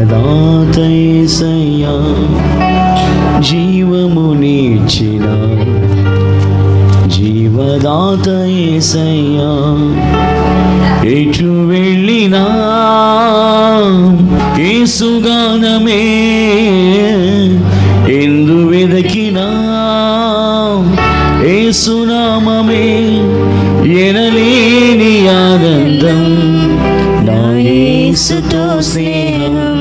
జీవదాతయ్యా జీవము నీచిన జీవదాతయ్యా ఎటు వెళ్ళినా ఏసుగానమే ఎందు వెదకినా ఏసునామమే ఎనలేని ఆనందం నా యేసుతో స్నేహం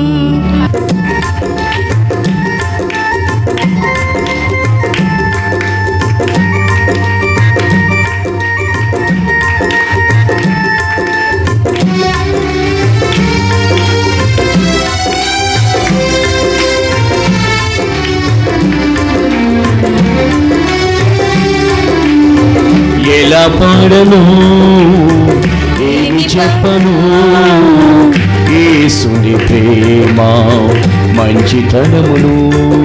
ఎలా పాడను ఏమి చెప్పను యేసుని ప్రేమ మంచితనమును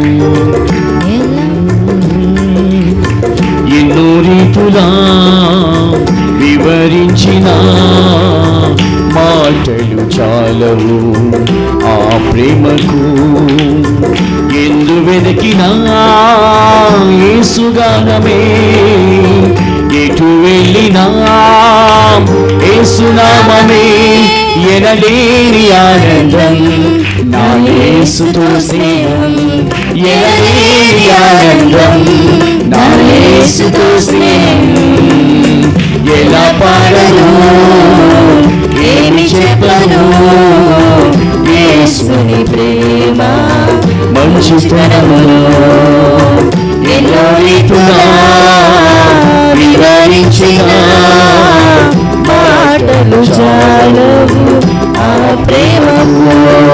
ఎన్నో రీతులా వివరించిన మాటలు చాలవు ఆ ప్రేమకు ఎందు వెదకినా యేసుగానమే ఎటు వెళ్ళినా ఏసునామమే ఎనలేని ఆనందం నా యేసుతో స్నేహం ఎనలేని ఆనందం నా యేసుతో స్నేహం ఎలా పాడను ఏమి చెప్పను యేసుని ప్రేమ మంచితనమును ఎన్నో రీతులా వివరించిన మాటలు చాలవు ఆ ప్రేమకు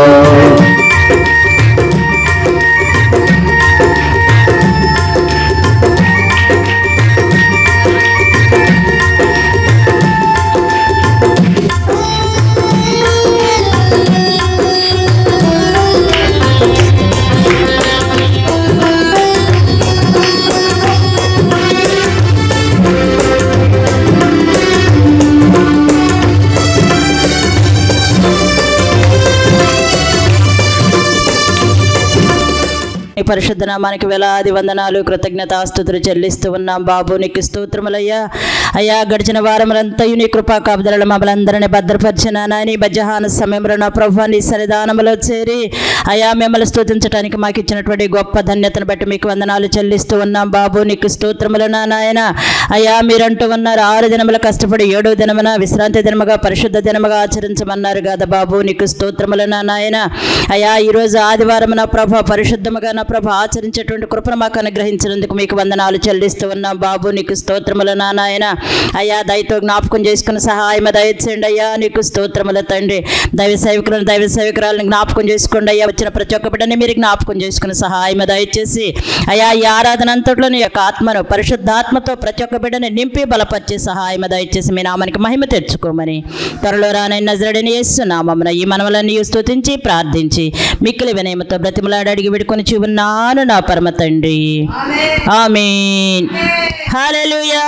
నీ పరిశుద్ధ నామానికి వేలాది వందనాలు కృతజ్ఞతాస్తుతులు చెల్లిస్తూ ఉన్నాం బాబు నీకు స్తోత్రములయ్యా అయ్యా గడిచిన వారములంతయు నీ కృపా కాపుదలను మమ్మల్ని అందరినీ భద్రపరిచిన నాయని మధ్యాహ్న సమయంలో నా ప్రభు నీ సన్నిధానంలో చేరి అయ్యా మిమ్మల్ని స్తుతించడానికి మాకు ఇచ్చినటువంటి గొప్ప ధన్యతను బట్టి మీకు వందనాలు చెల్లిస్తూ ఉన్నాం బాబు నీకు స్తోత్రములు నా నాయన అయ్యా మీరంటూ ఉన్నారు ఆరు దినములు కష్టపడి ఏడో దినమున విశ్రాంతి దినముగా పరిశుద్ధ దినముగా ఆచరించమన్నారు కదా బాబు నీకు స్తోత్రములు నా నాయన అయ్యా ఈరోజు ఆదివారం నా ప్రభ పరిశుద్ధముగా నా ప్రభ ఆచరించేటువంటి కృపను మాకు అనుగ్రహించినందుకు మీకు వందనాలు చెల్లిస్తూ ఉన్నాం బాబు నీకు స్తోత్రములు నా నాయన అయ్యా దయతో జ్ఞాపకం చేసుకుని సహాయం దయచేయండి అయ్యా నీకు స్తోత్రముల తండ్రి దైవ సేవకులను దైవ సేవకురాలను జ్ఞాపకం చేసుకోండి అయ్యా వచ్చిన ప్రతి ఒక్క బిడ్డని మీరు జ్ఞాపకం చేసుకుని సహాయం దయచేసి అయ్యా ఈ ఆరాధన అంతట్లో నీ యొక్క ఆత్మను పరిశుద్ధాత్మతో ప్రతి ఒక్క బిడ్డని నింపి బలపరిచే సహాయం దయచేసి మీ నామానికి మహిమ తెచ్చుకోమని త్వరలో రానైన నజరడిని నామమున ఈ మనవలన్నీ స్తుతించి ప్రార్థించి మిక్కిలి వినయమతో బ్రతిమలాడి అడిగి విడుకొని చూన్నాను నా పరమ తండ్రి ఆమీన్ హల్లెలూయా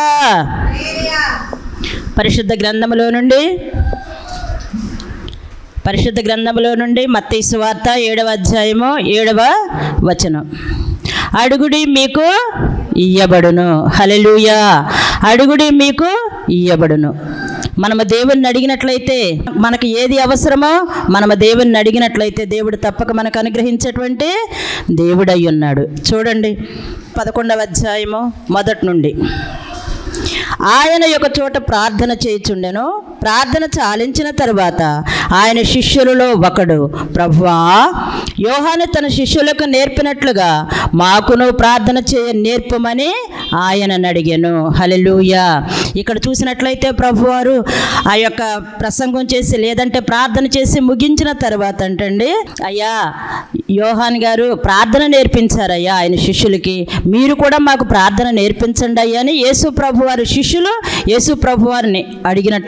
పరిశుద్ధ గ్రంథములో నుండి పరిశుద్ధ గ్రంథములో నుండి మత్తయి సువార్త ఏడవ అధ్యాయము ఏడవ వచనం అడుగుడి మీకు ఇయ్యబడును హలెలూయా అడుగుడి మీకు ఇయ్యబడును మనము దేవుణ్ణి అడిగినట్లయితే మనకు ఏది అవసరమో మనము దేవుణ్ణి అడిగినట్లయితే దేవుడు తప్పక మనకు అనుగ్రహించేటువంటి దేవుడై ఉన్నాడు చూడండి పదకొండవ అధ్యాయము మొదటి నుండి ఆయన యొక్క చోట ప్రార్థన చేయుచుండెను ప్రార్థన చాలించిన తరువాత ఆయన శిష్యులలో ఒకడు ప్రభువా యోహాను తన శిష్యులకు నేర్పినట్లుగా మాకును ప్రార్థన చేయ నేర్పమని ఆయనను అడిగాను హలెలూయా ఇక్కడ చూసినట్లయితే ప్రభువారు ఆ యొక్క ప్రసంగం చేసి లేదంటే ప్రార్థన చేసి ముగించిన తర్వాత అంటండి అయ్యా యోహాన్ గారు ప్రార్థన నేర్పించారయ్యా ఆయన శిష్యులకి మీరు కూడా మాకు ప్రార్థన నేర్పించండి అయ్యా అని యేసు ప్రభు వారి శిష్యులు యేసు ప్రభు వారిని అడిగినట్లుగా ఈ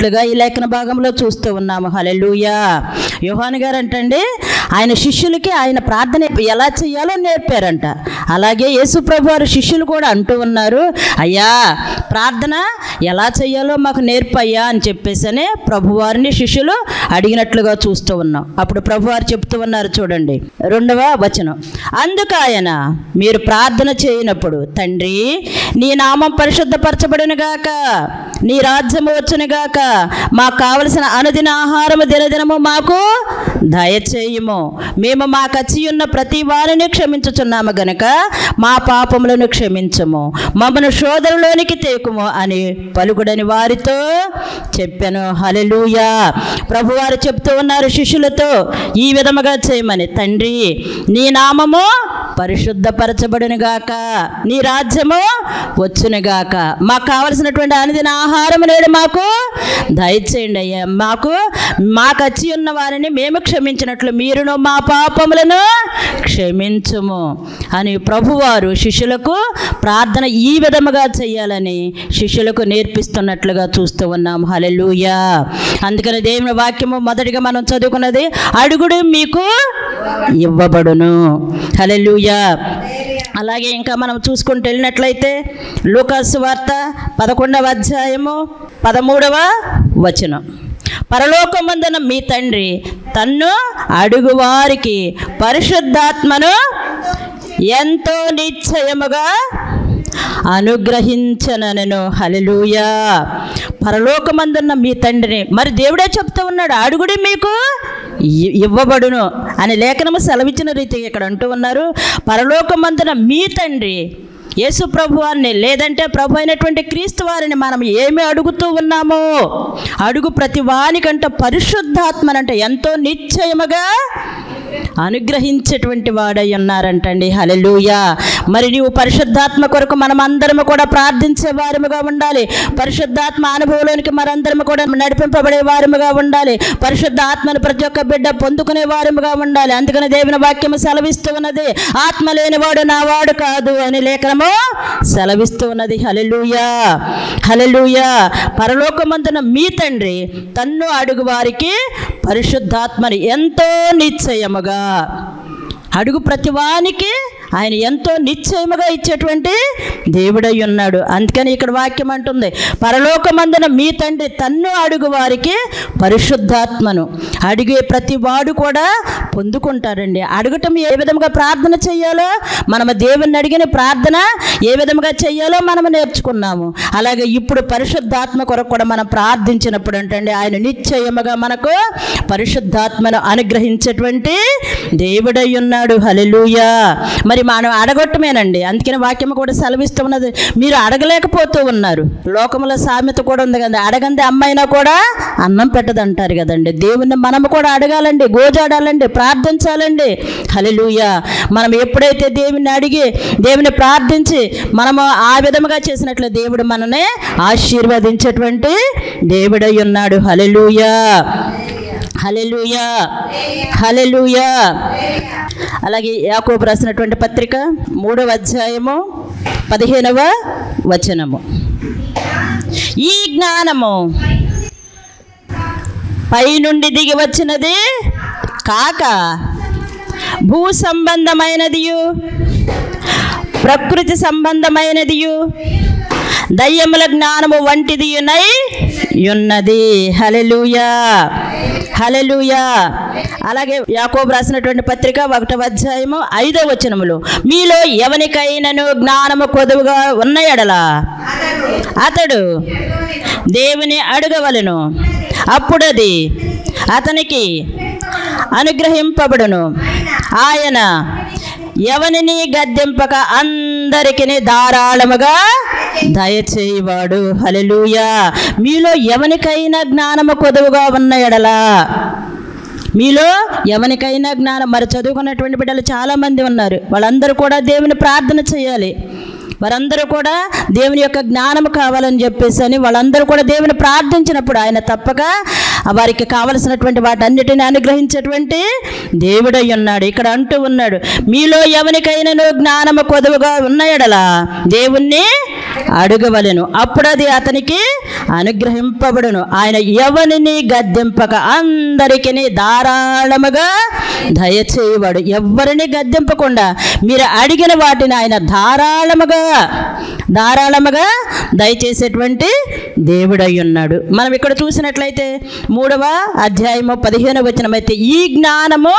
లేఖన భాగంలో చూస్తూ ఉన్నాము హలెలూయా యోహాన్ గారు అంటండి ఆయన శిష్యులకి ఆయన ప్రార్థన ఎలా చేయాలో నేర్పారంట అలాగే యేసుప్రభు వారి శిష్యులు కూడా అంటూ ఉన్నారు అయ్యా ప్రార్థన ఎలా చేయాలో మాకు నేర్పయ్యా అని చెప్పేసని ప్రభువారిని శిష్యులు అడిగినట్లుగా చూస్తూ ఉన్నాం అప్పుడు ప్రభువారు చెప్తూ ఉన్నారు చూడండి రెండవ వచనం అందుకు ఆయన మీరు ప్రార్థన చేయనప్పుడు తండ్రి నీ నామం పరిశుద్ధపరచబడిన గాక నీ రాజ్యము వచ్చును గాక మాకు కావలసిన అనుదిన ఆహారము దినదినము మాకు దయచేయుము మేము మా కచ్చి ఉన్న ప్రతి వారిని క్షమించుచున్నాము గనుక మా పాపములను క్షమించము మమ్మను శోధనలోనికి తేకుము అని పలుకుడని వారితో చెప్పాను హలెలూయా ప్రభువారు చెప్తూ ఉన్నారు శిష్యులతో ఈ విధముగా చేయమని తండ్రి నీ నామము పరిశుద్ధపరచబడును గాక నీ రాజ్యము వచ్చును గాక మాకు కావలసినటువంటి అనుదిన ఆహారం నేడు మాకు దయచేయండి అయ్యా మాకు మాకు వచ్చి ఉన్న వారిని మేము క్షమించినట్లు మీరును మా పాపములను క్షమించుము అని ప్రభువారు శిష్యులకు ప్రార్థన ఈ విధముగా చేయాలని శిష్యులకు నేర్పిస్తున్నట్లుగా చూస్తూ ఉన్నాం హలెలూయా అందుకని దేవుని వాక్యము మొదటిగా మనం చదువుకున్నది అడుగుడు మీకు ఇవ్వబడును హలెలూయా అలాగే ఇంకా మనం చూసుకుంటూ వెళ్ళినట్లయితే లూకాసు వార్త పదకొండవ అధ్యాయము పదమూడవ వచనం పరలోకమందున మీ తండ్రి తన్ను అడుగువారికి పరిశుద్ధాత్మను ఎంతో నిశ్చయముగా అనుగ్రహించనను హలెలూయా పరలోకమందున్న మీ తండ్రిని మరి దేవుడే చెప్తూ ఉన్నాడు అడుగుడి మీకు ఇ- ఇవ్వబడును అని లేఖనము సెలవిచ్చిన రీతిగా ఇక్కడ అంటూ ఉన్నారు పరలోకమందున మీ తండ్రి యేసు ప్రభు వారిని లేదంటే ప్రభు అయినటువంటి క్రీస్తు వారిని మనం ఏమి అడుగుతూ ఉన్నామో అడుగు ప్రతి వానికంటే పరిశుద్ధాత్మనంటే ఎంతో నిశ్చయముగా అనుగ్రహించేటువంటి వాడై ఉన్నారంటండి హలెలూయా మరి నీవు పరిశుద్ధాత్మ కొరకు మనం అందరము కూడా ప్రార్థించే వారముగా ఉండాలి పరిశుద్ధాత్మ అనుభవంలోనికి మనందరము కూడా నడిపింపబడే వారముగా ఉండాలి పరిశుద్ధాత్మను ప్రతి ఒక్క బిడ్డ పొందుకునే వారముగా ఉండాలి అందుకని దేవుని వాక్యము సెలవిస్తూ ఉన్నది ఆత్మ లేనివాడు నా వాడు కాదు అని లేఖనము సెలవిస్తూ ఉన్నది హలెలూయా హలెలూయా పరలోకమందున మీ తండ్రి తన్ను అడుగు వారికి పరిశుద్ధాత్మని ఎంతో నిశ్చయముగా అడుగు ప్రతివానికి ఆయన ఎంతో నిశ్చయముగా ఇచ్చేటువంటి దేవుడై ఉన్నాడు అందుకని ఇక్కడ వాక్యం అంటుంది పరలోకమందున మీ తండ్రి తన్ను అడుగు వారికి పరిశుద్ధాత్మను అడిగే ప్రతి వాడు కూడా పొందుకుంటారండి అడగటం ఏ విధంగా ప్రార్థన చేయాలో మనము దేవుణ్ణి అడిగిన ప్రార్థన ఏ విధంగా చేయాలో మనం నేర్చుకున్నాము అలాగే ఇప్పుడు పరిశుద్ధాత్మ కొరకు కూడా మనం ప్రార్థించినప్పుడు ఏంటండి ఆయన నిశ్చయముగా మనకు పరిశుద్ధాత్మను అనుగ్రహించేటువంటి దేవుడై ఉన్నాడు హలెలూయా మరి మనం అడగొట్టమేనండి అందుకని వాక్యం కూడా సెలవిస్తూ ఉన్నది మీరు అడగలేకపోతూ ఉన్నారు లోకంలో సామెత కూడా ఉంది కదా అడగంది అమ్మైనా కూడా అన్నం పెట్టదంటారు కదండి దేవుణ్ణి మనం కూడా అడగాలండి గోజాడాలండి ప్రార్థించాలండి హలెలూయా మనం ఎప్పుడైతే దేవుణ్ణి అడిగి దేవుని ప్రార్థించి మనము ఆ విధముగా చేసినట్లు దేవుడు మననే ఆశీర్వదించేటువంటి దేవుడై ఉన్నాడు హలెలూయా హలెలూయా హలెలూయా అలాగే యాకోబు రాసినటువంటి పత్రిక మూడవ అధ్యాయము పదిహేనవ వచనము ఈ జ్ఞానము పైనుండి దిగి వచ్చినది కాక భూ సంబంధమైనదియు ప్రకృతి సంబంధమైనదియు దయ్యముల జ్ఞానము వంటిదియునై ఉన్నది హలెలూయా హలెలూయా అలాగే యాకోబు రాసినటువంటి పత్రిక ఒకటవ అధ్యాయము ఐదవ వచనములు మీలో ఎవనికైనను జ్ఞానము కొదువుగా ఉన్న ఎడల అతడు దేవుని అడగవలను అప్పుడది అతనికి అనుగ్రహింపబడును ఆయన ఎవనిని గద్దెంపక అందరికి ధారాళముగా దయచేయవాడు హలెలూయా మీలో ఎవనికైనా జ్ఞానము కొదువుగా ఉన్న ఎడలా మీలో ఎవరికైనా జ్ఞానం మరి చదువుకున్నటువంటి బిడ్డలు చాలామంది ఉన్నారు వాళ్ళందరూ కూడా దేవుని ప్రార్థన చేయాలి వారందరూ కూడా దేవుని యొక్క జ్ఞానం కావాలని చెప్పేసి అని వాళ్ళందరూ కూడా దేవుని ప్రార్థించినప్పుడు ఆయన తప్పక వారికి కావలసినటువంటి వాటన్నిటిని అనుగ్రహించేటువంటి దేవుడై ఉన్నాడు ఇక్కడ అంటూ ఉన్నాడు మీలో ఎవరికైనాను జ్ఞానము కొదువుగా ఉన్న ఎడల దేవుణ్ణి అడుగవలెను అప్పుడు అది అతనికి అనుగ్రహింపబడును ఆయన ఎవరిని గద్దెంపక అందరికీ ధారాళముగా దయచేయవాడు ఎవరిని గద్దెంపకుండా మీరు అడిగిన వాటిని ఆయన ధారాళముగా ధారాళముగా దయచేసేటువంటి దేవుడై ఉన్నాడు మనం ఇక్కడ చూసినట్లయితే మూడవ అధ్యాయము పదిహేను వచనమైతే ఈ జ్ఞానము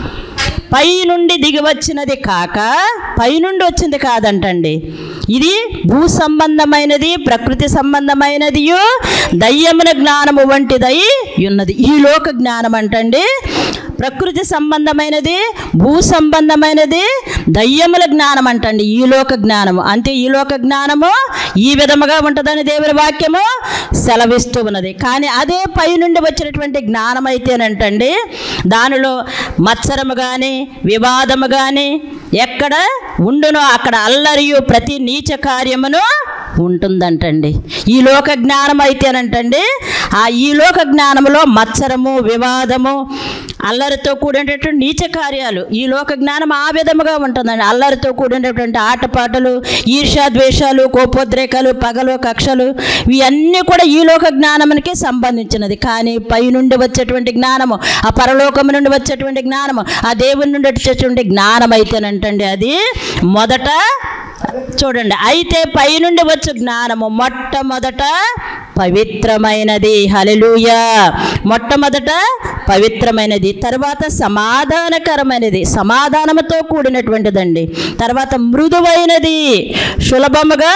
పై నుండి దిగి వచ్చినది కాక పైనుండి వచ్చింది కాదంటండి ఇది భూ సంబంధమైనది ప్రకృతి సంబంధమైనది దయ్యమున జ్ఞానము వంటిదై ఉన్నది ఈ లోక జ్ఞానం అంటండి ప్రకృతి సంబంధమైనది భూ సంబంధమైనది దయ్యముల జ్ఞానం అంటండి ఈ లోక జ్ఞానము అంటే ఈ లోక జ్ఞానము ఈ విధముగా ఉంటుందని దేవుని వాక్యము సెలవిస్తూ ఉన్నది కానీ అదే పై నుండి వచ్చినటువంటి జ్ఞానం అయితేనంటండి దానిలో మత్సరము కానీ వివాదము కానీ ఎక్కడ ఉండునో అక్కడ అల్లరియు ప్రతి నీచ కార్యమును ఉంటుందంటండి ఈ లోక జ్ఞానం అయితేనంటండి ఆ ఈ లోక జ్ఞానములో మత్సరము వివాదము అల్లరితో కూడినటువంటి నీచ కార్యాలు ఈ లోక జ్ఞానం ఆ విధముగా ఉంటుందండి అల్లరితో కూడినటువంటి ఆటపాటలు ఈర్ష్యా ద్వేషాలు కోపోద్రేకాలు పగలు కక్షలు ఇవన్నీ కూడా ఈ లోక జ్ఞానానికి సంబంధించినది కానీ పై నుండి వచ్చేటువంటి జ్ఞానము ఆ పరలోకము నుండి వచ్చేటువంటి జ్ఞానము ఆ దేవుని నుండి వచ్చేటువంటి జ్ఞానం అయితేనంటండి అది మొదట చూడండి అయితే పైనుండి వచ్చు జ్ఞానము మొట్టమొదట పవిత్రమైనది హలెలూయా మొట్టమొదట పవిత్రమైనది తర్వాత సమాధానకరమైనది సమాధానముతో కూడినటువంటిదండి తర్వాత మృదువైనది సులభముగా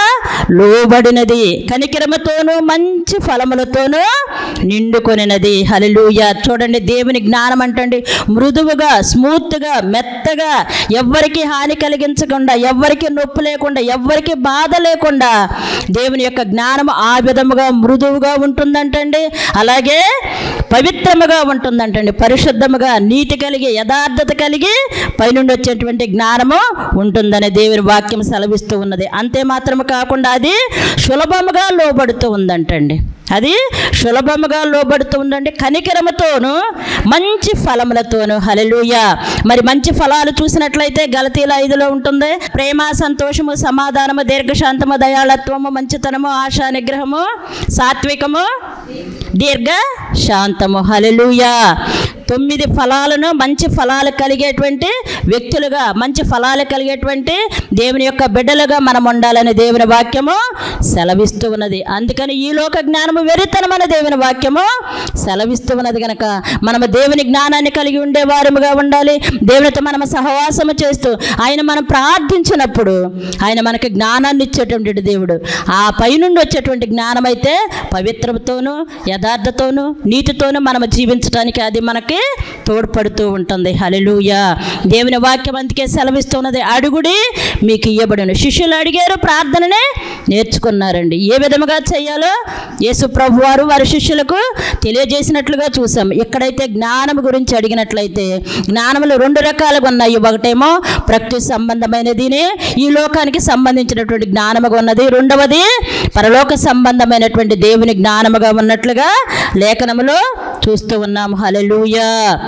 లోబడినది కనికిరముతోనూ మంచి ఫలములతోనూ నిండుకొనినది హలెలూయా చూడండి దేవుని జ్ఞానం అంటండి మృదువుగా స్మూత్గా మెత్తగా ఎవ్వరికి హాని కలిగించకుండా ఎవ్వరికి నొప్పి లేకుండా ఎవ్వరికి బాధ లేకుండా దేవుని యొక్క జ్ఞానం ఆ విధముగా మృదువుగా ఉంటుందంటండి అలాగే పవిత్రముగా ఉంటుందంటండి పరిశుద్ధముగా నీతి కలిగి యథార్థత కలిగి పైనుండి వచ్చేటువంటి జ్ఞానము ఉంటుందని దేవుని వాక్యం సెలవిస్తూ ఉన్నది అంతే మాత్రము కాకుండా అది సులభముగా లోబడుతూ ఉందంటండి అది సులభముగా లోబడుతూ ఉందండి కనికరముతోను మంచి ఫలములతోను హలెలూయ మరి మంచి ఫలాలు చూసినట్లయితే గలతీల ఐదులో ఉంటుంది ప్రేమ సంతోషము సమాధానము దీర్ఘశాంతము దయాళత్వము మంచితనము ఆశా నిగ్రహము సాత్వికము దీర్ఘ శాంతము హలెలూయ తొమ్మిది ఫలాలను మంచి ఫలాలు కలిగేటువంటి వ్యక్తులుగా మంచి ఫలాలు కలిగేటువంటి దేవుని యొక్క బిడ్డలుగా మనం ఉండాలని దేవుని వాక్యము సెలవిస్తూ ఉన్నది అందుకని ఈ లోక జ్ఞానము వెరితనమైన దేవుని వాక్యము సెలవిస్తూ ఉన్నది కనుక మనము దేవుని జ్ఞానాన్ని కలిగి ఉండే వారముగా ఉండాలి దేవునితో మనము సహవాసము చేస్తూ ఆయన మనం ప్రార్థించినప్పుడు ఆయన మనకి జ్ఞానాన్ని ఇచ్చేటువంటి దేవుడు ఆ పైనుండి వచ్చేటువంటి జ్ఞానం అయితే పవిత్రతోనూ యథార్థతోనూ నీతితోనూ మనం జీవించడానికి అది మనకి తోడ్పడుతూ ఉంటుంది హలెలూయ దేవుని వాక్యం అందుకే సెలవిస్తున్నది అడుగుడి మీకు ఇవ్వబడును శిష్యులు అడిగారు ప్రార్థననే నేర్చుకున్నారండి ఏ విధముగా చేయాలో యేసు ప్రభు వారు వారి శిష్యులకు తెలియజేసినట్లుగా చూసాం ఎక్కడైతే జ్ఞానం గురించి అడిగినట్లయితే జ్ఞానములు రెండు రకాలుగా ఉన్నాయి ఒకటేమో ప్రకృతి సంబంధమైనదిని ఈ లోకానికి సంబంధించినటువంటి జ్ఞానముగా ఉన్నది రెండవది పరలోక సంబంధమైనటువంటి దేవుని జ్ఞానముగా ఉన్నట్లుగా లేఖనములో చూస్తూ ఉన్నాము హలెలూయా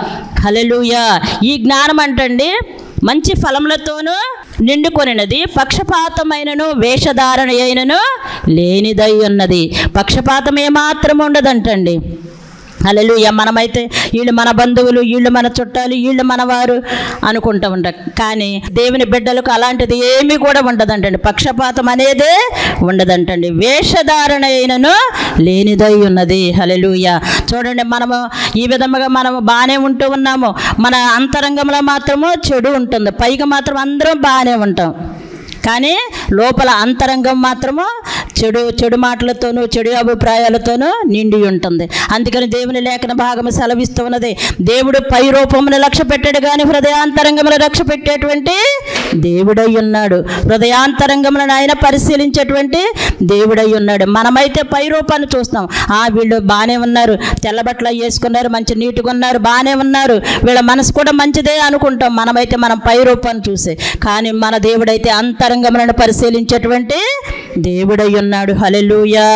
హలెలూయా ఈ జ్ఞానం అంటండి మంచి ఫలములతోనూ నిండుకొనినది పక్షపాతమైనను వేషధారణ అయినను లేనిదై ఉన్నది పక్షపాతం ఏమాత్రం ఉండదంటండి హల్లెలూయా మనమైతే వీళ్ళు మన బంధువులు వీళ్ళు మన చుట్టాలు వీళ్ళు మనవారు అనుకుంటూ ఉంటాం కానీ దేవుని బిడ్డలకు అలాంటిది ఏమీ కూడా ఉండదంటండి పక్షపాతం అనేదే ఉండదంటండి వేషధారణ అయినను లేనిదై ఉన్నది హల్లెలూయా చూడండి మనము ఈ విధముగా మనము బాగానే ఉంటూ ఉన్నాము మన అంతరంగంలో మాత్రము చెడు ఉంటుంది పైగా మాత్రం అందరం బాగానే ఉంటాం కానీ లోపల అంతరంగం మాత్రము చెడు చెడు మాటలతోనూ చెడు అభిప్రాయాలతోనూ నిండి ఉంటుంది అందుకని దేవుని లేఖన భాగము సెలవిస్తూ ఉన్నది దేవుడు పై రూపమును లక్ష్య పెట్టాడు కానీ హృదయాంతరంగమును లక్ష్య పెట్టేటువంటి దేవుడై ఉన్నాడు హృదయాంతరంగములను ఆయన పరిశీలించేటువంటి దేవుడై ఉన్నాడు మనమైతే పై రూపాన్ని చూస్తాం ఆ వీళ్ళు బాగానే ఉన్నారు తెల్ల బట్టలు అవి వేసుకున్నారు మంచి నీట్గా ఉన్నారు బాగానే ఉన్నారు వీళ్ళ మనసు కూడా మంచిదే అనుకుంటాం మనమైతే మనం పై రూపాన్ని చూసే కానీ మన దేవుడైతే అంతరంగములను పరిశీలించేటువంటి దేవుడై ఉన్నాడు హలెలూయా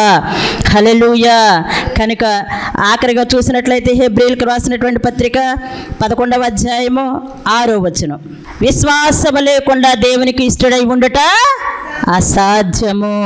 హలెలూయా కనుక ఆఖరిగా చూసినట్లయితే హెబ్రిల్కి రాసినటువంటి పత్రిక పదకొండవ అధ్యాయము ఆరో వచనం విశ్వాసము లేకుండా దేవునికి ఇష్టడై ఉండుట అసాధ్యము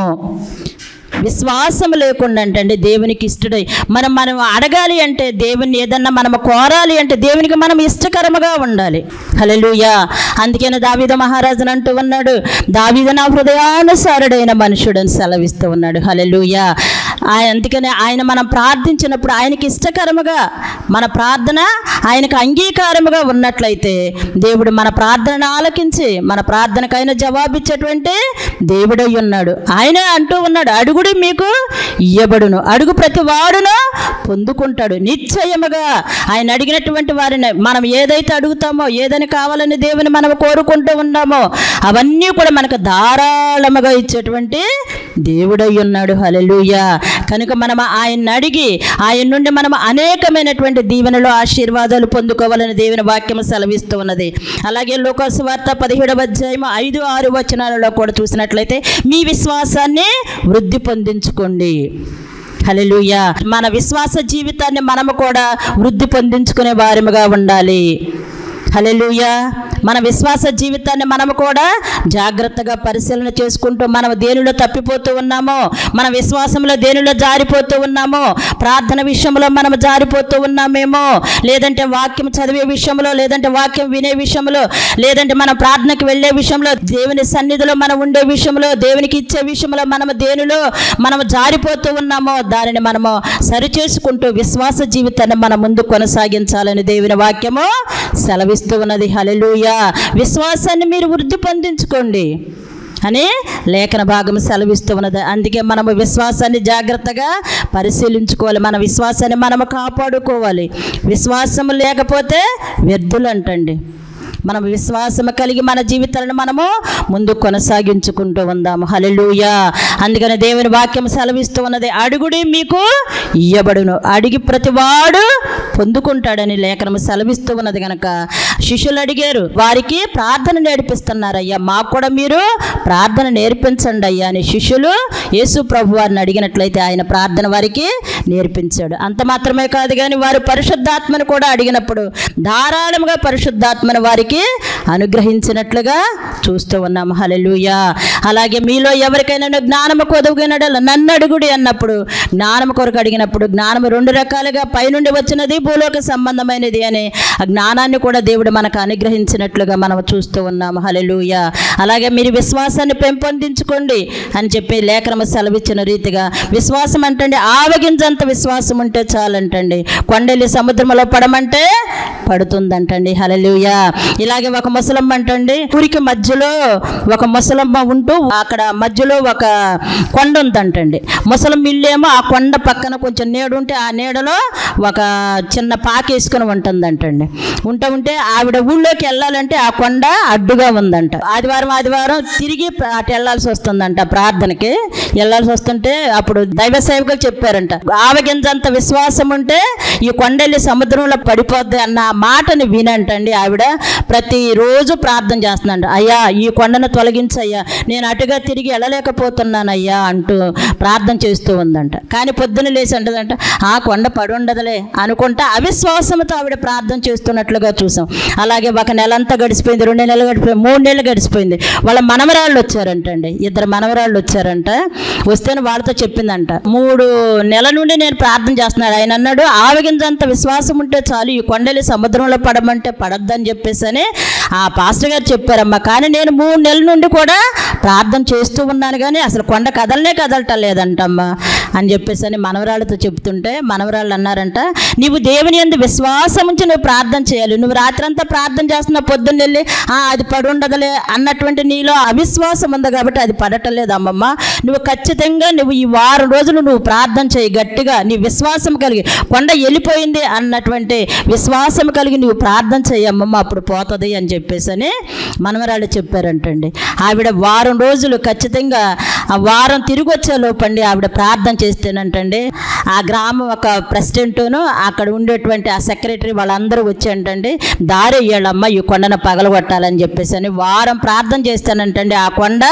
విశ్వాసం లేకుండా అంటండి దేవునికి ఇష్టడై మనం మనం అడగాలి అంటే దేవుని ఏదన్నా మనం కోరాలి అంటే దేవునికి మనం ఇష్టకరముగా ఉండాలి హల్లెలూయా అందుకని దావీద మహారాజును అంటూ ఉన్నాడు దావీద నా హృదయానుసారుడైన మనుషుడని సెలవిస్తూ ఉన్నాడు హల్లెలూయా ఆయన అందుకని ఆయన మనం ప్రార్థించినప్పుడు ఆయనకి ఇష్టకరముగా మన ప్రార్థన ఆయనకు అంగీకారముగా ఉన్నట్లయితే దేవుడు మన ప్రార్థనను ఆలకించి మన ప్రార్థనకైనా జవాబిచ్చేటువంటి దేవుడై ఉన్నాడు ఆయనే అంటూ ఉన్నాడు అడుగుడు మీకు ఇయ్యబడును అడుగు ప్రతి వాడును పొందుకుంటాడు నిశ్చయముగా ఆయన అడిగినటువంటి వారిని మనం ఏదైతే అడుగుతామో ఏదని కావాలని దేవుని మనం కోరుకుంటూ ఉన్నామో అవన్నీ కూడా మనకు ధారాళముగా ఇచ్చేటువంటి దేవుడై ఉన్నాడు హల్లెలూయా కనుక మనం ఆయన్ని అడిగి ఆయన నుండి మనం అనేకమైనటువంటి దీవెనలు ఆశీర్వాదాలు పొందుకోవాలని దేవుని వాక్యం సెలవిస్తూ ఉన్నది అలాగే లోకాసు వార్త పదిహేడవ అధ్యాయం ఐదు ఆరు వచనాలలో కూడా చూసినట్లయితే మీ విశ్వాసాన్ని వృద్ధి పొందించుకోండి హల్లెలూయా మన విశ్వాస జీవితాన్ని మనము కూడా వృద్ధి పొందించుకునే వారముగా ఉండాలి హల్లెలూయా మన విశ్వాస జీవితాన్ని మనము కూడా జాగ్రత్తగా పరిశీలన చేసుకుంటూ మనం దేనిలో తప్పిపోతూ ఉన్నామో మన విశ్వాసంలో దేనిలో జారిపోతూ ఉన్నామో ప్రార్థన విషయంలో మనం జారిపోతూ ఉన్నామేమో లేదంటే వాక్యం చదివే విషయంలో లేదంటే వాక్యం వినే విషయంలో లేదంటే మనం ప్రార్థనకు వెళ్ళే విషయంలో దేవుని సన్నిధిలో మనం ఉండే విషయంలో దేవునికి ఇచ్చే విషయంలో మనం దేనిలో మనం జారిపోతూ ఉన్నామో దానిని మనము సరిచేసుకుంటూ విశ్వాస జీవితాన్ని మన ముందు కొనసాగించాలని దేవుని వాక్యము సెలవిస్తూ ఉన్నది హల్లెలూయా విశ్వాసాన్ని మీరు వృద్ధి పొందించుకోండి అని లేఖన భాగం సెలవిస్తూ ఉన్నది అందుకే మనము విశ్వాసాన్ని జాగ్రత్తగా పరిశీలించుకోవాలి మన విశ్వాసాన్ని మనము కాపాడుకోవాలి విశ్వాసం లేకపోతే వ్యర్థులు అంటండి మనం విశ్వాసం కలిగి మన జీవితాలను మనము ముందు కొనసాగించుకుంటూ ఉందాము హల్లెలూయా అందుకని దేవుని వాక్యం సెలవిస్తూ ఉన్నది అడుగుడి మీకు ఇయ్యబడును అడిగి ప్రతివాడు పొందుకుంటాడని లేఖనం సెలవిస్తూ ఉన్నది కనుక శిష్యులు అడిగారు వారికి ప్రార్థన నేర్పిస్తున్నారయ్యా మాకు కూడా మీరు ప్రార్థన నేర్పించండి అయ్యా అని శిష్యులు యేసు ప్రభు వారిని అడిగినట్లయితే ఆయన ప్రార్థన వారికి నేర్పించాడు అంత మాత్రమే కాదు కానీ వారు పరిశుద్ధాత్మను కూడా అడిగినప్పుడు ధారాళంగా పరిశుద్ధాత్మను వారికి అనుగ్రహించినట్లుగా చూస్తూ ఉన్నాము హల్లెలూయా అలాగే మీలో ఎవరికైనా జ్ఞానము కొదవగినడల నన్ను అడుగుడి అన్నప్పుడు జ్ఞానము కొరకు అడిగినప్పుడు జ్ఞానము రెండు రకాలుగా పైనుండి వచ్చినది భూలోక సంబంధమైనది అని ఆ జ్ఞానాన్ని కూడా దేవుడు మనకు అనుగ్రహించినట్లుగా మనం చూస్తూ ఉన్నాము హల్లెలూయా అలాగే మీరు విశ్వాసాన్ని పెంపొందించుకోండి అని చెప్పి లేఖనము సెలవిచ్చిన రీతిగా విశ్వాసం అంటండి ఆవగింజంత విశ్వాసం ఉంటే చాలంటండి కొండెల్లి సముద్రంలో పడమంటే పడుతుందంటండి హల్లెలూయా ఇలాగే ఒక ముసలమ్మ అంటండి ఊరికి మధ్యలో ఒక ముసలమ్మ ఉంటూ అక్కడ మధ్యలో ఒక కొండ ఉందంటండి ముసలమ్మ ఇల్లేమో ఆ కొండ పక్కన కొంచెం నీడ ఉంటే ఆ నీడలో ఒక చిన్న పాకేసుకుని ఉంటుందంటండి ఉంట ఉంటే ఆవిడ ఊళ్ళోకి వెళ్ళాలంటే ఆ కొండ అడ్డుగా ఉందంట ఆదివారం ఆదివారం తిరిగి ప్ర- అటు వెళ్ళాల్సి వస్తుందంట ప్రార్థనకి వెళ్ళాల్సి వస్తుంటే అప్పుడు దైవ సేవకులు చెప్పారంట ఆవగింజంత విశ్వాసం ఉంటే ఈ కొండెల్లి సముద్రంలో పడిపోద్ది అన్న ఆ మాటని వినంటండి ఆవిడ ప్రతిరోజు ప్రార్థన చేస్తున్నాడు అయ్యా ఈ కొండను తొలగించయ్యా నేను అటుగా తిరిగి వెళ్ళలేకపోతున్నానయ్యా అంటూ ప్రార్థన చేస్తూ ఉందంట కానీ పొద్దున లేచి అంటదంట ఆ కొండ పడి ఉండదులే అనుకుంటా అవిశ్వాసంతో ఆవిడ ప్రార్థన చేస్తున్నట్లుగా చూసాం అలాగే ఒక నెలంతా గడిచిపోయింది రెండు నెలలు గడిచిపోయింది మూడు నెలలు గడిచిపోయింది వాళ్ళ మనవరాళ్ళు వచ్చారంటండి ఇద్దరు మనవరాళ్ళు వచ్చారంట వస్తేనే వాళ్ళతో చెప్పిందంట మూడు నెలల నుండి నేను ప్రార్థన చేస్తున్నాడు ఆయన అన్నాడు ఆవగింజంత విశ్వాసం ఉంటే చాలు ఈ కొండలి సముద్రంలో పడమంటే పడద్దని చెప్పేసి అని ఆ పాస్టర్ గారు చెప్పారమ్మా కానీ నేను మూడు నెలల నుండి కూడా ప్రార్థన చేస్తూ ఉన్నాను కానీ అసలు కొండ కదలనే కదలటం లేదంటమ్మా అని చెప్పేసి అని మనవరాళ్ళతో చెప్తుంటే మనవరాళ్ళు అన్నారంట నీవు దేవుని ఎందు విశ్వాసం ఉంచి నువ్వు ప్రార్థన చేయాలి నువ్వు రాత్రంతా ప్రార్థన చేస్తున్న పొద్దున్న వెళ్ళి "ఆ, అది పడి ఉండదులే అన్నటువంటి నీలో అవిశ్వాసం ఉంది కాబట్టి అది పడటం లేదు అమ్మమ్మ నువ్వు ఖచ్చితంగా నువ్వు ఈ వారం రోజులు నువ్వు ప్రార్థన చేయి గట్టిగా నీ విశ్వాసం కలిగి కొండ వెళ్ళిపోయింది అన్నటువంటి విశ్వాసం కలిగి నువ్వు ప్రార్థన చేయి అమ్మమ్మ అప్పుడు పోతుంది అని చెప్పేసి అని మనవరాళ్ళు చెప్పారంటండి ఆవిడ వారం రోజులు ఖచ్చితంగా ఆ వారం తిరిగి వచ్చే లోపండి ఆవిడ ప్రార్థన చేస్తేనంటండి ఆ గ్రామం ఒక ప్రెసిడెంటును అక్కడ ఉండేటువంటి ఆ సెక్రటరీ వాళ్ళందరూ వచ్చాంటండి దారి ఇయ్యాలమ్మ ఈ కొండను పగలగొట్టాలని చెప్పేసి అని వారం ప్రార్థన చేస్తానంటండి ఆ కొండ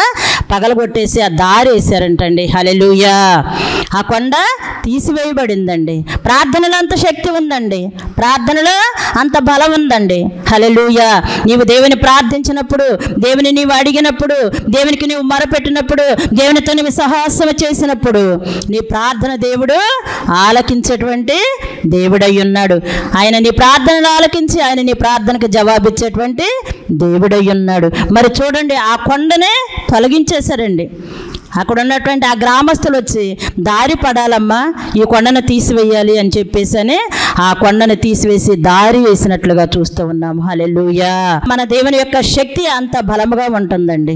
పగలగొట్టేసి ఆ దారి వేసారంటండి హలెలుయా ఆ కొండ తీసివేయబడిందండి ప్రార్థనలో అంత శక్తి ఉందండి ప్రార్థనలో అంత బలం ఉందండి హలెలుయా నీవు దేవుని ప్రార్థించినప్పుడు దేవుని నీవు అడిగినప్పుడు దేవునికి నీవు మొరపెట్టినప్పుడు దేవునితో నీవు సహాసం చేసినప్పుడు నీ ప్రార్థన దేవుడు ఆలకించేటువంటి దేవుడై ఉన్నాడు ఆయన నీ ప్రార్థనలు ఆలకించి ఆయన నీ ప్రార్థనకు జవాబిచ్చేటువంటి దేవుడై ఉన్నాడు మరి చూడండి ఆ కొండనే తొలగించేశారండి అక్కడ ఉన్నటువంటి ఆ గ్రామస్తులు వచ్చి దారి పడాలమ్మా ఈ కొండను తీసివేయాలి అని చెప్పేసి అని ఆ కొండను తీసివేసి దారి వేసినట్లుగా చూస్తూ ఉన్నాము హలెలుయా మన దేవుని యొక్క శక్తి అంత బలముగా ఉంటుందండి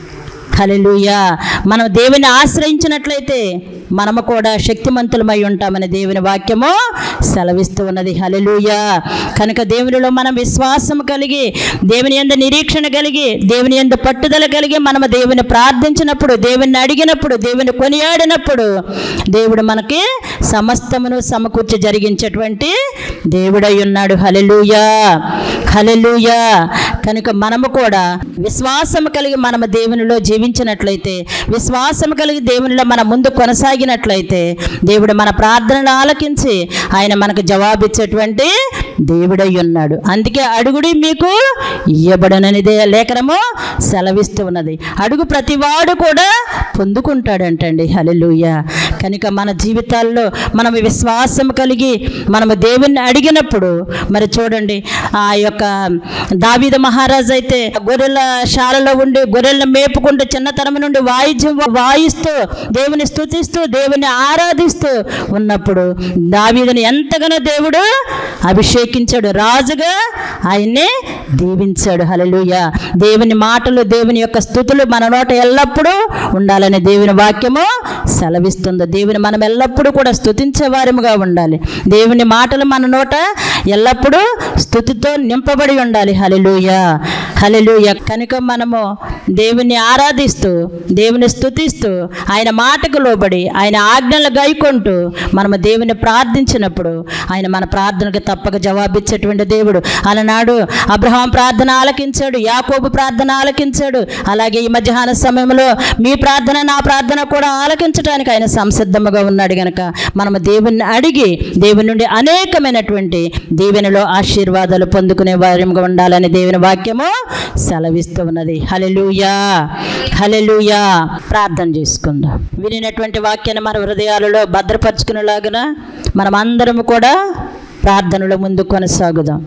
హలెలుయా మనం దేవుని ఆశ్రయించినట్లయితే మనము కూడా శక్తిమంతులమై ఉంటామని దేవుని వాక్యము సెలవిస్తూ ఉన్నది హలెలుయా కనుక దేవునిలో మనం విశ్వాసం కలిగి దేవుని ఎందు నిరీక్షణ కలిగి దేవుని ఎందు పట్టుదల కలిగి మనము దేవుని ప్రార్థించినప్పుడు దేవుని అడిగినప్పుడు దేవుని కొనియాడినప్పుడు దేవుడు మనకి సమస్తమును సమకూర్చి జరిగించేటువంటి దేవుడై ఉన్నాడు హలెలుయా హలెలుయా కనుక మనము కూడా విశ్వాసం కలిగి మనము దేవునిలో జీవించినట్లయితే విశ్వాసం కలిగి దేవునిలో మన ముందు కొనసాగినట్లయితే దేవుడు మన ప్రార్థనలు ఆలకించి ఆయన మనకు జవాబిచ్చేటువంటి దేవుడై ఉన్నాడు అందుకే అడుగుడి మీకు ఇయ్యబడననిదే లేఖనము సెలవిస్తూ ఉన్నది అడుగు ప్రతివాడు కూడా పొందుకుంటాడంటండి హలెలుయ కనుక మన జీవితాల్లో మనం విశ్వాసం కలిగి మనము దేవుణ్ణి అడిగినప్పుడు మరి చూడండి ఆ యొక్క దావీద మహారాజు అయితే గొర్రెల శాలలో ఉండి గొర్రెలను మేపుకుంటూ చిన్నతనం నుండి వాయిద్యం వాయిస్తూ దేవుని స్తుతిస్తూ దేవుని ఆరాధిస్తూ ఉన్నప్పుడు దావీదుని ఎంతగానో దేవుడు అభిషేకించాడు రాజుగా ఆయన్ని దీవించాడు హలలుయ దేవుని మాటలు దేవుని యొక్క స్థుతులు మన నోట ఎల్లప్పుడూ ఉండాలని దేవుని వాక్యము సెలవిస్తుంది దేవుని మనం ఎల్లప్పుడూ కూడా స్తుతించే వారముగా ఉండాలి దేవుని మాటలు మన నోట ఎల్లప్పుడూ స్థుతితో నింపబడి ఉండాలి హలెలూయ హలెలూయ కనుక మనము దేవుని ఆరాధిస్తూ దేవుని స్తుతిస్తూ ఆయన మాటకు లోబడి ఆయన ఆజ్ఞలు గైకొంటూ మనము దేవుని ప్రార్థించినప్పుడు ఆయన మన ప్రార్థనకు తప్పక జవాబిచ్చేటువంటి దేవుడు అలనాడు అబ్రహాం ప్రార్థన ఆలకించాడు యాకోబు ప్రార్థన ఆలకించాడు అలాగే ఈ మధ్యాహ్న సమయంలో మీ ప్రార్థన నా ప్రార్థన కూడా ఆలకించడానికి ఆయన సంసిద్ధముగా ఉన్నాడు గనక మనము దేవుణ్ణి అడిగి దేవుని నుండి అనేకమైనటువంటి దీవెనలో ఆశీర్వాదాలు పొందుకునే వారంగా ఉండాలని దేవుని వాక్యము సెలవిస్తూ ఉన్నది హలెలూయా హలెలూయా ప్రార్థన చేసుకుందాం వినినటువంటి వాక్యాన్ని మన హృదయాలలో భద్రపరుచుకునేలాగున మనం అందరము కూడా ప్రార్థనలో ముందు కొనసాగుదాం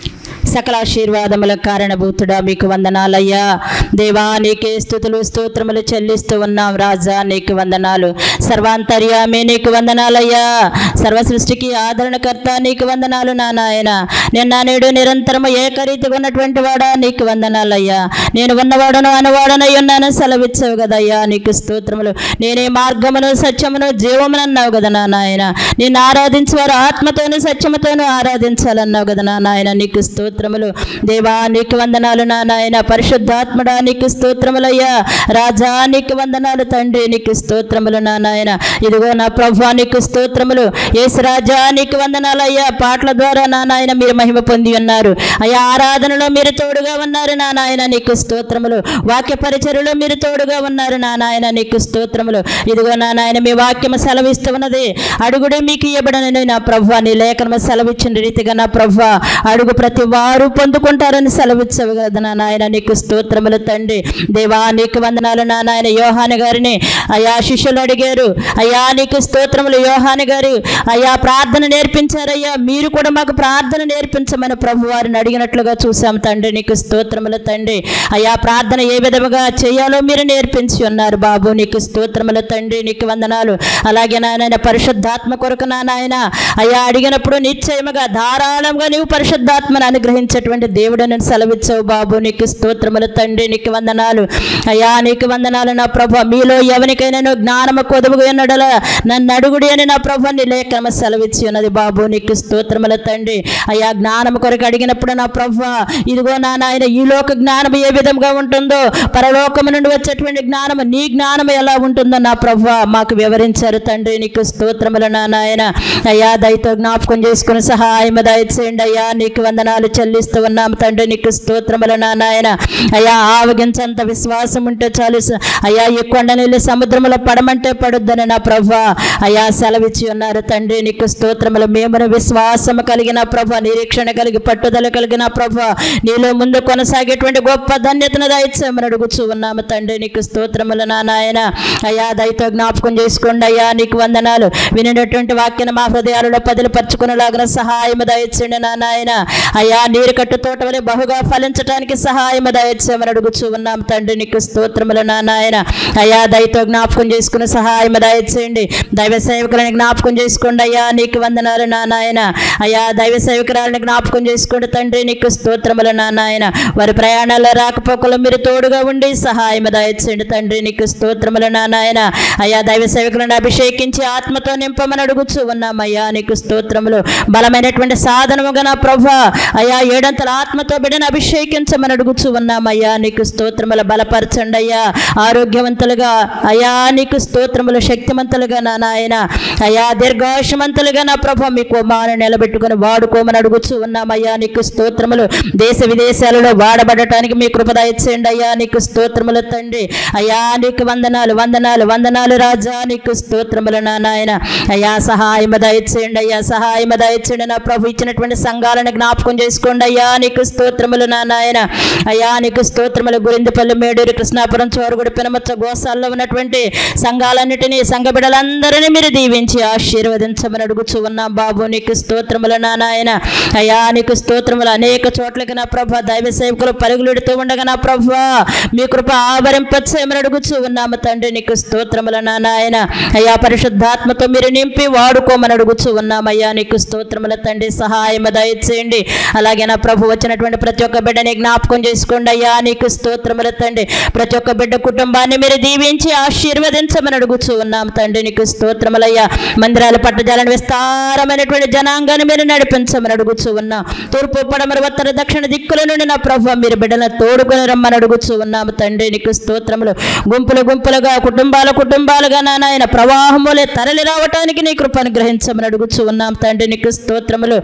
సకల ఆశీర్వాదముల కారణభూతుడా మీకు వందనాలయ్యా దేవా నీకే స్థుతులు స్తోత్రములు చెల్లిస్తూ ఉన్నాం రాజా నీకు వందనాలు సర్వాంతర్యామే నీకు వందనాలయ్యా సర్వ సృష్టికి ఆదరణకర్త నీకు వందనాలు నా నాయన నిన్న నేడు నిరంతరము ఏకరీతిగా ఉన్నటువంటి వాడా నీకు వందనాలయ్యా నేను ఉన్నవాడను అనువాడనై ఉన్నాను సెలవిచ్చావు కదయ్యా నీకు స్తోత్రములు నేనే మార్గమును సత్యమును జీవమును అన్నావు కదా నా నాయన నిన్ను ఆరాధించేవారు ఆత్మతోను సత్యముతోను ఆరాధించాలన్నావు కదా నా నాయన నీకు స్తోత్రములు దేవా నీకు వందనాలు నా నాయన పరిశుద్ధాత్మడా నీకు స్తోత్రములయ్యా రాజా నీకు వందనాలు తండ్రి నీకు స్తోత్రములు నా నాయన ఇదిగో నా ప్రభా నీకు స్తోత్రములు యేసు రాజా నీకు వందనాలయ్యా పాటల ద్వారా నా నాయన మీరు మహిమ పొంది ఉన్నారు అయ్యా ఆరాధనలో మీరు తోడుగా ఉన్నారు నా నాయన నీకు స్తోత్రములు వాక్య పరిచర్యలో మీరు తోడుగా ఉన్నారు నా నాయన నీకు స్తోత్రములు ఇదిగో నా నాయన మీ వాక్యము సెలవిస్తూ ఉన్నది అడుగుడే మీకు ఇవ్వబడనని నా ప్రభు నీ లేఖనము సెలవిచ్చిన రీతిగా నా ప్రభు అడుగు ప్రతి వారు పొందుకుంటారని సెలవిచ్చవు కదా నా నాయన నీకు స్తోత్రములు తండ్రి దేవా నీకు వందనాలు నా నాయన యోహాని గారిని అయ్యా శిష్యులు అడిగారు అయ్యా నీకు స్తోత్రములు యోహాని గారు అయ్యా ప్రార్థన నేర్పించారయ్యా మీరు కూడా మాకు ప్రార్థన నేర్పించమని ప్రభు వారిని అడిగినట్లుగా చూసాం తండ్రి నీకు స్తోత్రములు తండ్రి అయ్యా ప్రార్థన ఏ విధముగా చేయాలో మీరు నేర్పించి ఉన్నారు బాబు నీకు స్తోత్రములు తండ్రి నీకు వందనాలు అలాగే నాయన పరిశుద్ధాత్మ కొరకు నా నాయన అయ్యా అడిగినప్పుడు నిశ్చయముగా ధారాళంగా నీవు పరిశుద్ధాత్మను అనుగ్రహించేటువంటి దేవుడు నేను సెలవిచ్చావు బాబు నీకు స్తోత్రములు తండ్రి నీకు వందనాలు అయ్యా నీకు వందనాలు నా ప్రభు మీలో ఎవరికైనా నువ్వు జ్ఞానము కొదువుగా ఉన్నడల నన్ను అడుగుడి అని నా ప్రభు నీ లేఖనము సెలవిచ్చి ఉన్నది బాబు నీకు స్తోత్రముల తండ్రి అయ్యా జ్ఞానము కొరకు అడిగినప్పుడు నా ప్రభు ఇదిగో నా నాయన ఈ లోక జ్ఞానం ఏ విధంగా ఉంటుందో పరలోకము నుండి వచ్చేటువంటి జ్ఞానము నీ జ్ఞానం ఎలా ఉంటుందో నా ప్రభు మాకు వివరించారు తండ్రి నీకు స్తోత్రములు నా నాయన అయ్యా దయతో జ్ఞాపకం చేసుకుని సహాయం దయచేయండి అయ్యా నీకు వందనాలు చెల్లి చెల్లిస్తూ ఉన్నాము తండ్రి నీకు స్తోత్రములు నా నాయన అయ్యా ఆవగించంత విశ్వాసం ఉంటే చాలు స- అయ్యా ఈ కొండ నీళ్ళు సముద్రములో పడమంటే పడుద్దని నా ప్రభా అయ్యా సెలవిచ్చి ఉన్నారు తండ్రి నీకు స్తోత్రములు మేమును విశ్వాసము కలిగిన ప్రభ నిరీక్షణ కలిగి పట్టుదల కలిగిన ప్రభ నీలో ముందు కొనసాగేటువంటి గొప్ప ధన్యతను దయచేమని అడుగుచూ ఉన్నాము తండ్రి నీకు స్తోత్రములు నా నాయన అయ్యా దయతో జ్ఞాపకం చేసుకోండి అయ్యా నీకు వందనాలు వినినటువంటి వాక్యను మా హృదయాలలో పదిలు పరుచుకునేలాగిన సహాయం దయచేయండి నా నాయన అయ్యా నీరు కట్టు తోట వలె బహుగా ఫలించడానికి సహాయం దయచేయమని అడుగుచూ ఉన్నాం తండ్రి నీకు స్తోత్రములు నా నాయన అయ్యా దయతో జ్ఞాపకం చేసుకుని సహాయం దయచేయండి దైవ సేవకులని జ్ఞాపకం చేసుకోండి అయ్యా నీకు వందనాలు నా నాయన అయ్యా దైవ సేవకురాలని జ్ఞాపకం చేసుకోండి తండ్రి నీకు స్తోత్రములు నా నాయన వారి ప్రయాణాల్లో రాకపోకలు మీరు తోడుగా ఉండి సహాయం దయచేయండి తండ్రి నీకు స్తోత్రములు నా నాయన అయ్యా దైవ సేవకులను అభిషేకించి ఆత్మతో నింపమని అడుగుచూ ఉన్నామయ్యా నీకు స్తోత్రములు బలమైనటువంటి సాధనముగా నా ప్రభా అయ్యా ఏడంతల ఆత్మతో బిడ్డను అభిషేకించమని అడుగుచూ ఉన్నామయ్యా నీకు స్తోత్రములు బలపరచండి అయ్యా ఆరోగ్యవంతులుగా అయ్యా నీకు స్తోత్రములు శక్తిమంతులుగా నా నాయన అయ్యా దీర్ఘాయుషమంతులుగా నా ప్రభా మీ కుమారుని నిలబెట్టుకుని వాడుకోమని అడుగుచూ ఉన్నామయ్యా నీకు స్తోత్రములు దేశ విదేశాలలో వాడబడటానికి మీ కృప దయచేయండి అయ్యా నీకు స్తోత్రములు తండ్రి అయ్యా నీకు వందనాలు వందనాలు వందనాలు రాజా నీకు స్తోత్రములు నా నాయన అయ్యా సహాయం దయచేయండి అయ్యా సహాయం దయచేయండి నా ప్రభు ఇచ్చినటువంటి సంఘాలను జ్ఞాపకం చేసుకోండి అయ్యా నీకు స్తోత్రములు నా నాయన అయ్యా నీకు స్తోత్రములు గురిందిపల్లి మేడూరు కృష్ణాపురం చోరుగుడి పినమచ్చ గోసాల్లో ఉన్నటువంటి సంఘాలన్నిటినీ సంఘ బిడ్డలందరినీ మీరు దీవించి ఆశీర్వదించమని అడుగుచూ ఉన్నాం బాబు నీకు స్తోత్రములు నా నాయన అయ్యా నీకు స్తోత్రములు అనేక చోట్లకి నా ప్రభ దైవ సేవకులు పరుగులుడుతూ ఉండగా నా ప్రభ మీ కృప ఆవరింపచేయమని అడుగుచూ ఉన్నాము తండ్రి నీకు స్తోత్రములు నా నాయన అయ్యా పరిశుద్ధాత్మతో మీరు నింపి వాడుకోమని అడుగుచూ ఉన్నామయ్యా నీకు స్తోత్రముల తండ్రి సహాయం దయచేయండి అలాగే నా ప్రభు వచ్చినటువంటి ప్రతి ఒక్క బిడ్డని జ్ఞాపకం చేసుకోండి అయ్యా నీకు స్తోత్రముల తండ్రి ప్రతి ఒక్క బిడ్డ కుటుంబాన్ని మీరు దీవించి ఆశీర్వదించమని అడుగుచూ ఉన్నాం తండ్రి నీకు స్తోత్రములయ్యా మందిరాల పట్టజాలను విస్తారమైనటువంటి జనాంగాన్ని మీరు నడిపించమని అడుగుచూ ఉన్నాం తూర్పు పడమర ఉత్తర దక్షిణ దిక్కుల నుండి నా ప్రభు మీరు బిడ్డలను తోడుకొని రమ్మని అడుగుచూ ఉన్నాము తండ్రి నీకు స్తోత్రములు గుంపులు గుంపులుగా కుటుంబాల కుటుంబాలుగా నా నాయన ప్రవాహములే తరలి రావటానికి నీ కృపను గ్రహించమని అడుగుచూ ఉన్నాం తండ్రి నీకు స్తోత్రములు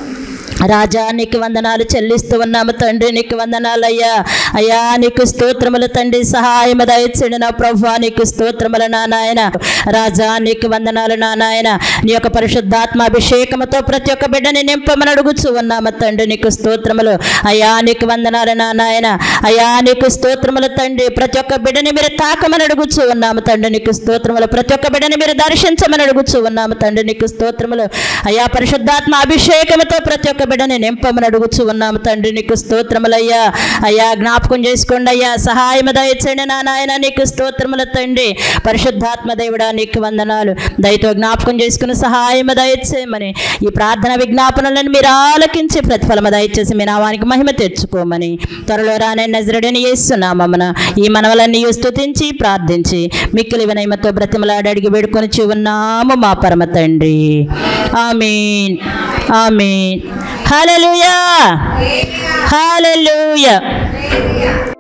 రాజా నీకు వందనాలు చెల్లిస్తూ ఉన్నాము తండ్రి నీకు వందనాలు అయ్యా అయ్యా నీకు స్తోత్రములు తండ్రి సహాయం దయచేయండి నా ప్రభు నీకు స్తోత్రములు నా నాయన రాజా నీకు వందనాలు నా నాయన నీ యొక్క పరిశుద్ధాత్మ అభిషేకముతో ప్రతి ఒక్క బిడ్డని నింపమని అడుగుచూ ఉన్నాము తండ్రి నీకు స్తోత్రములు అయ్యా నీకు వందనాలు నా నాయన అయ్యా నీకు స్తోత్రములు తండ్రి ప్రతి ఒక్క బిడ్డని మీరు తాకమని అడుగుచూ ఉన్నాము తండ్రి నీకు స్తోత్రములు ప్రతి ఒక్క బిడ్డని మీరు దర్శించమని అడుగుచూ ఉన్నాము తండ్రి నీకు స్తోత్రములు అయ్యా పరిశుద్ధాత్మ అభిషేకముతో ప్రతి ఒక్క బిడ్డని నింపమని అడుగుచూ ఉన్నాము తండ్రి నీకు స్తోత్రములయ్యా అయ్యా జ్ఞాపకం చేసుకోండి అయ్యా సహాయం దయచేయండి నా నాయన నీకు స్తోత్రముల తండ్రి పరిశుద్ధాత్మ దేవుడా నీకు వందనాలు దయతో జ్ఞాపకం చేసుకుని సహాయం దయచేయమని ఈ ప్రార్థన విజ్ఞాపనలను మీరు ఆలకించి ప్రతిఫలమ దయచేసి మీ నామానికి మహిమ తెచ్చుకోమని త్వరలో రానే నజరుడని చేస్తున్నామమ్మన ఈ మనవలన్నీ స్తుతించి ప్రార్థించి మిక్కిలి వినయమతో బ్రతిమలాడి అడిగి వేడుకొని ఉన్నాము మా పరమ తండ్రి ఆమీన్ ఆమీన్ హల్లెలూయా హల్లెలూయా